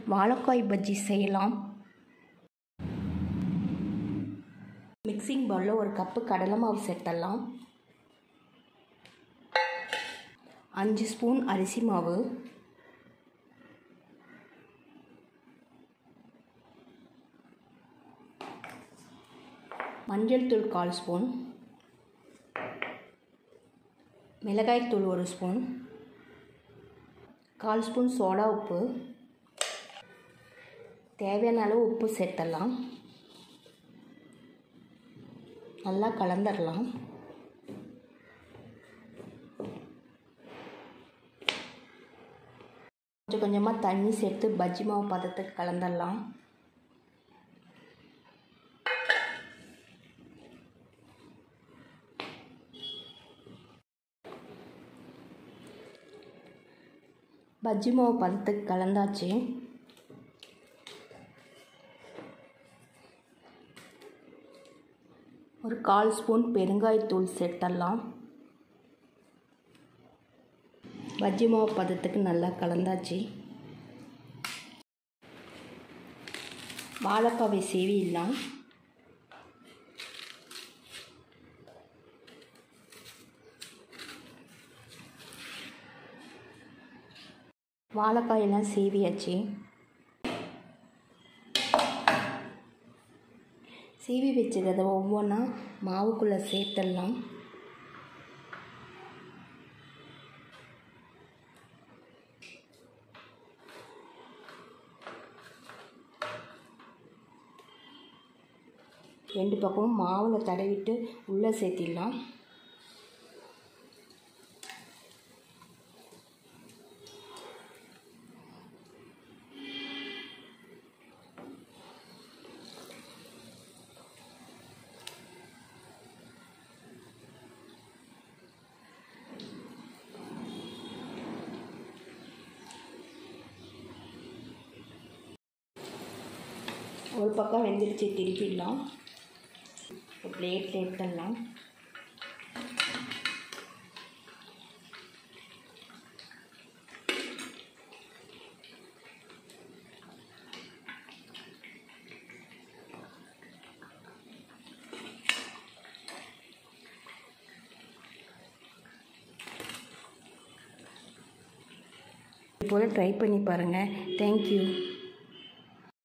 வாழைக்காய் பஜ்ஜி செய்யலாம் மிக்சிங் பவுலில் ஒரு கப்பு கடலை மாவு சேர்த்தலாம் அஞ்சு ஸ்பூன் அரிசி மாவு மஞ்சள் தூள் கால் ஸ்பூன் மிளகாய்த்தூள் ஒரு ஸ்பூன் கால் ஸ்பூன் சோடா உப்பு தேவையான அளவு உப்பு சேர்த்துடலாம் நல்லா கலந்துடலாம் கொஞ்சம் கொஞ்சமாக தண்ணி சேர்த்து பஜ்ஜி மாவு பதத்துக்கு கலந்துடலாம் பஜ்ஜி மாவு பதத்துக்கு கலந்தாச்சு ஒரு கால் ஸ்பூன் பெருங்காயத்தூள் சேர்த்துடலாம் பஜ்ஜி மாவு பதத்துக்கு நல்லா கலந்தாச்சு வாழைக்காவை சீவிடலாம் வாழைக்காயெல்லாம் சீவியாச்சு சீவி வச்சுக்கிறத ஒவ்வொன்றா மாவுக்குள்ளே சேர்த்துடலாம் ரெண்டு பக்கமும் மாவில் தடவிட்டு உள்ளே சேர்த்திடலாம் ஒரு பக்கம் வெந்துருச்சு திருப்பிடலாம் ஒரு பிளேட்டில் எடுத்துடலாம் இது போல் ட்ரை பண்ணி பாருங்கள் தேங்க்யூ